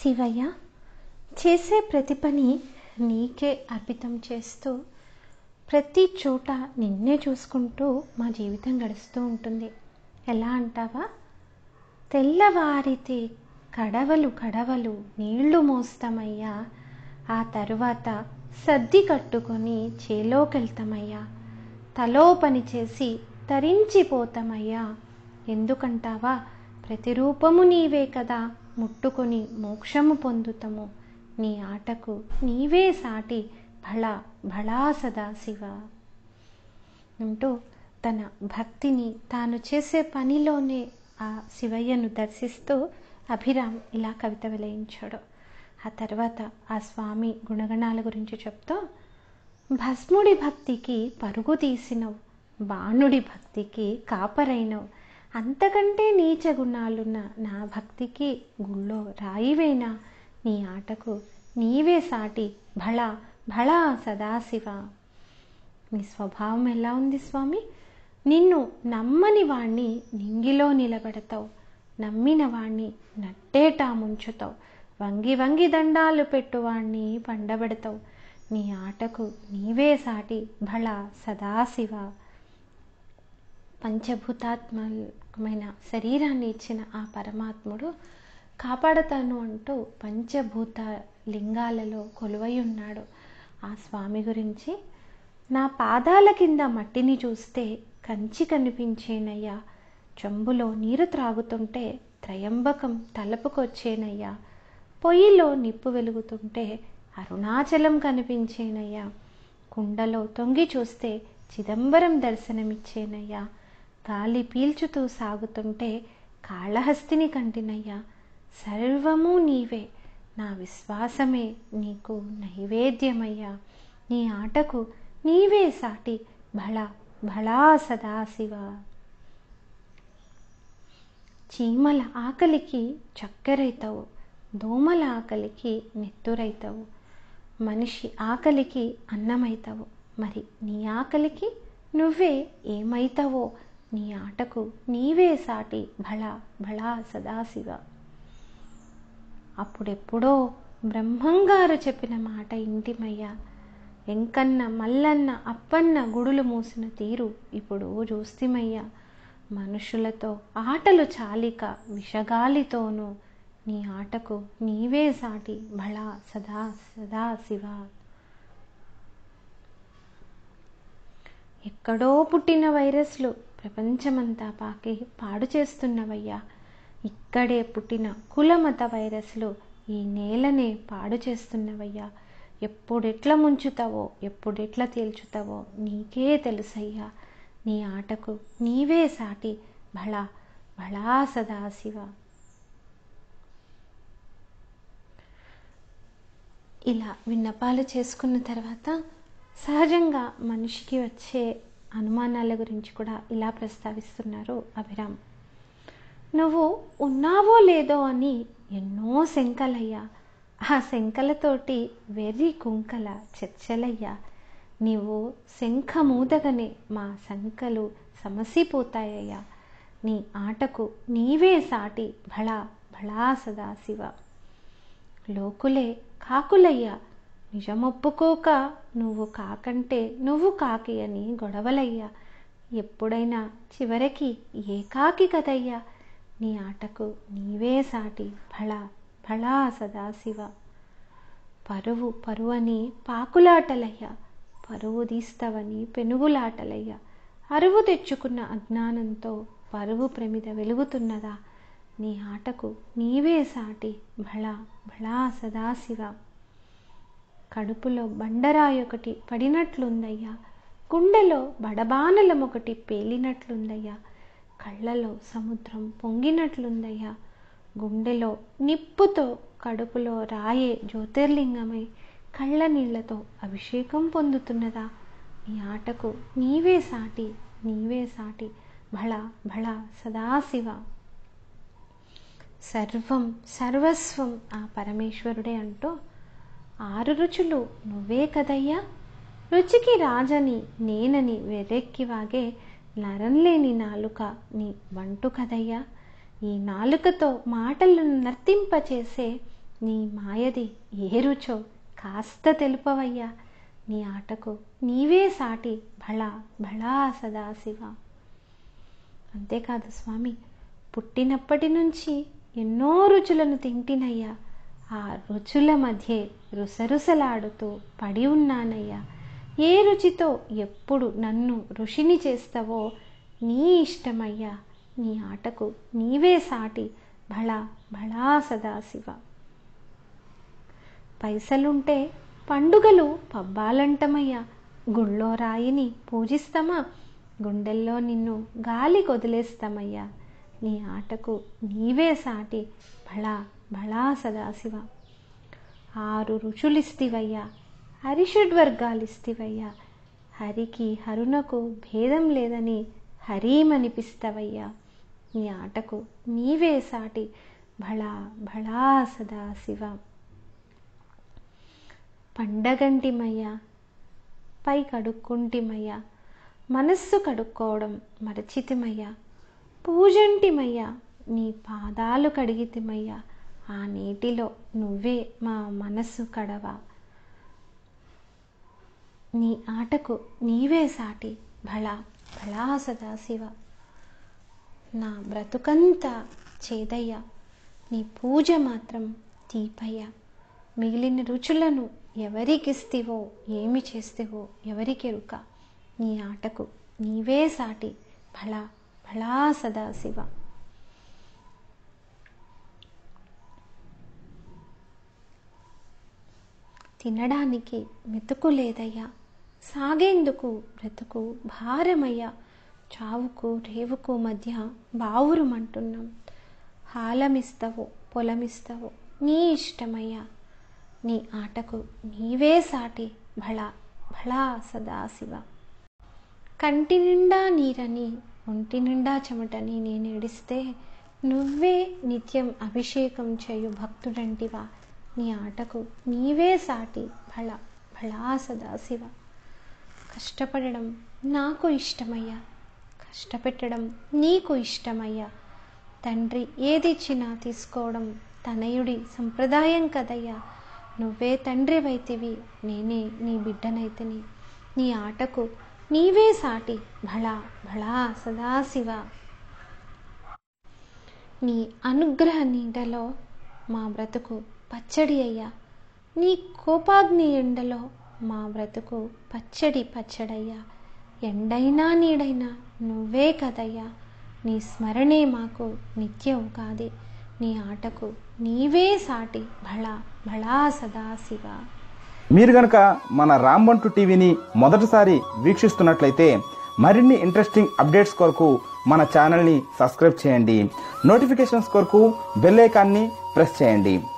శివయ్య చేసే ప్రతి పని నీకే అర్పితం చేస్తూ ప్రతి చోట నిన్నే చూసుకుంటూ మా జీవితం గడుస్తూ ఉంటుంది ఎలా అంటావా తెల్లవారితే కడవలు కడవలు నీళ్లు మోస్తామయ్యా ఆ తరువాత సర్ది కట్టుకొని చేలోకెళ్తామయ్యా తలో పని చేసి తరించిపోతామయ్యా ఎందుకంటావా ప్రతిరూపము నీవే కదా ముట్టుకొని మోక్షము పొందుతాము నీ ఆటకు నీవే సాటి భళ భళా సదాశివ అంటూ తన భక్తిని తాను చేసే పనిలోనే ఆ శివయ్యను దర్శిస్తూ అభిరామ్ ఇలా కవిత వెలయించాడు ఆ తర్వాత ఆ స్వామి గుణగణాల గురించి చెప్తూ భస్ముడి భక్తికి పరుగు తీసినవు బాణుడి భక్తికి కాపరైనవు అంతకంటే నీచ గుణాలున్న నా భక్తికి గుళ్ళో రాయివేనా నీ ఆటకు నీవే సాటి భళ భళ సదాశివ నీ స్వభావం ఎలా ఉంది స్వామి నిన్ను నమ్మని వాణ్ణి నింగిలో నిలబెడతావు నమ్మిన వాణ్ణి నట్టేటా ముంచుతావు వంగి వంగి దండాలు పెట్టువాణ్ణి పండబెడతావు నీ ఆటకు నీవే సాటి భళ సదాశివ పంచభూతాత్మకమైన శరీరాన్ని ఇచ్చిన ఆ పరమాత్ముడు కాపాడతాను అంటూ పంచభూత లింగాలలో కొలువై ఉన్నాడు ఆ స్వామి గురించి నా పాదాల కింద మట్టిని చూస్తే కంచి కనిపించేనయ్యా చెంబులో నీరు త్రాగుతుంటే త్రయంబకం తలపుకొచ్చేనయ్యా పొయ్యిలో నిప్పు వెలుగుతుంటే అరుణాచలం కనిపించేనయ్యా కుండలో తొంగి చూస్తే చిదంబరం దర్శనమిచ్చేనయ్యా గాలి పీల్చుతూ సాగుతుంటే కాళహస్తిని కంటినయ్యా సర్వము నీవే నా విశ్వాసమే నీకు నైవేద్యమయ్యా నీ ఆటకు నీవే సాటి భళ భళా సదాశివ చీమల ఆకలికి చక్కెరైతావు దోమల ఆకలికి నెత్తురైతావు మనిషి ఆకలికి అన్నమైతావు మరి నీ ఆకలికి నువ్వే ఏమైతావో నీ ఆటకు నీవే సాటి భళ భళా సదాశివ అప్పుడెప్పుడో బ్రహ్మంగారు చెప్పిన మాట ఇంటిమయ్యా ఎంకన్న మల్లన్న అప్పన్న గుడులు మూసిన తీరు ఇప్పుడు చూస్తిమయ్యా మనుషులతో ఆటలు చాలిక విషగాలితోనూ నీ ఆటకు నీవే సాటి భళా సదా సదా శివ ఎక్కడో పుట్టిన వైరస్లు ప్రపంచమంతా పాకి పాడు చేస్తున్నవయ్యా ఇక్కడే పుట్టిన కులమత వైరస్లు ఈ నేలనే పాడు చేస్తున్నవయ్యా ఎప్పుడెట్లా ముంచుతావో ఎప్పుడెట్లా తేల్చుతావో నీకే తెలుసయ్యా నీ ఆటకు నీవే సాటి భళా భళా సదాశివ ఇలా విన్నపాలు చేసుకున్న తర్వాత సహజంగా మనిషికి వచ్చే అనుమానాల గురించి కూడా ఇలా ప్రస్తావిస్తున్నారు అభిరామ్ నువ్వు ఉన్నావో లేదో అని ఎన్నో శంకలయ్యా ఆ శంకలతోటి వెర్రి కుంకల చర్చలయ్యా నీవు శంఖ మూదగనే మా శంకలు సమసిపోతాయ్యా నీ ఆటకు నీవే సాటి భళా భళా సదాశివ లోకులే కాకులయ్యా నిజమొప్పుకోక నువ్వు కాకంటే నువ్వు కాకి అని గొడవలయ్యా ఎప్పుడైనా చివరికి ఏకాకి కదయ్యా నీ ఆటకు నీవే సాటి భళా భళా సదాశివ పరువు పరువని పాకులాటలయ్యా పరువు తీస్తావని పెనుగులాటలయ్యా అరువు తెచ్చుకున్న అజ్ఞానంతో పరువు ప్రమిద వెలుగుతున్నదా నీ ఆటకు నీవే సాటి భళా భళా సదాశివ కడుపులో బండరాయి ఒకటి పడినట్లుందయ్యా గుండెలో బడబానలం ఒకటి పేలినట్లుందయ్యా కళ్ళలో సముద్రం పొంగినట్లుందయ్యా గుండెలో నిప్పుతో కడుపులో రాయే జ్యోతిర్లింగమై కళ్ళ నీళ్లతో అభిషేకం పొందుతున్నదా నీ ఆటకు నీవే సాటి నీవే సాటి భళ భళ సదాశివ సర్వం సర్వస్వం ఆ పరమేశ్వరుడే అంటూ ఆరు రుచులు నువ్వే కదయ్యా రుచికి రాజని నేనని వెర్రెక్కి వాగే నరంలేని నాలుక నీ వంటు కదయ్యా ఈ నాలుకతో మాటలను నర్తింపచేసే నీ మాయది ఏ రుచో కాస్త తెలుపవయ్యా నీ ఆటకు నీవే సాటి భళా భళా సదాశివ అంతేకాదు స్వామి పుట్టినప్పటి నుంచి ఎన్నో రుచులను తింటినయ్యా ఆ రుచుల మధ్య రుసరుసలాడుతూ పడి ఉన్నానయ్యా ఏ రుచితో ఎప్పుడు నన్ను ఋషిని చేస్తావో నీ ఇష్టమయ్యా నీ ఆటకు నీవే సాటి భళా భళా సదాశివ పైసలుంటే పండుగలు పబ్బాలంటమయ్యా గుళ్ళో రాయిని పూజిస్తామా గుండెల్లో నిన్ను గాలి కొదిలేస్తామయ్యా నీ ఆటకు నీవే సాటి భళా భళా సదాశివ ఆరు రుచులిస్తివయ్యా హరిషడ్వర్గాలిస్తివయ్యా హరికి హరునకు భేదం లేదని హరీమనిపిస్తవయ్యా నీ ఆటకు నీవే సాటి భళా భళా సదాశివ పండగంటిమయ్యా పై కడుక్కుంటిమయ్యా మనస్సు కడుక్కోవడం మరచితిమయ్యా పూజంటిమయ్యా నీ పాదాలు కడిగితిమయ్యా ఆ నీటిలో నువ్వే మా మనస్సు కడవా నీ ఆటకు నీవే సాటి భళా భళా సదాశివ నా బ్రతుకంతా చేదయ్యా నీ పూజ మాత్రం తీపయ్యా మిగిలిన రుచులను ఎవరికిస్తివో ఏమి చేస్తేవో ఎవరికెరుక నీ ఆటకు నీవే సాటి భళా భళా సదాశివ తినడానికి మెతుకు లేదయ్యా సాగేందుకు బ్రతుకు భారమయ్యా చావుకు రేవుకు మధ్య బావురుమంటున్నాం హాలమిస్తావో పొలమిస్తావో నీ ఇష్టమయ్యా నీ ఆటకు నీవే సాటి భళా భళా సదాశివ కంటి నిండా నీరని ఒంటి నిండా చెమటని నేను ఏడిస్తే నువ్వే నిత్యం అభిషేకం చేయు భక్తుడంటివా నీ ఆటకు నీవే సాటి భళ భళా సదాశివ కష్టపడడం నాకు ఇష్టమయ్యా కష్టపెట్టడం నీకు ఇష్టమయ్యా తండ్రి ఏదిచ్చినా తీసుకోవడం తనయుడి సంప్రదాయం కదయ్యా నువ్వే తండ్రి వైతివి నేనే నీ బిడ్డనైతిని నీ ఆటకు నీవే సాటి భళా భళా సదాశివ నీ అనుగ్రహ నీడలో మా బ్రతుకు పచ్చడి అయ్యా నీ కోపాగ్ని ఎండలో మా బ్రతుకు పచ్చడి పచ్చడయ్యా ఎండైనా నీడైనా నువ్వే కదయ్యా నీ స్మరణే మాకు నిత్య ఉగాది నీ ఆటకు నీవే సాటి భళా భళా సదాశివ మీరు గనక మన రాంబంటు టీవీని మొదటిసారి వీక్షిస్తున్నట్లయితే మరిన్ని ఇంట్రెస్టింగ్ అప్డేట్స్ కొరకు మన ఛానల్ని సబ్స్క్రైబ్ చేయండి నోటిఫికేషన్స్ కొరకు బెల్ ఐకాన్ని ప్రెస్ చేయండి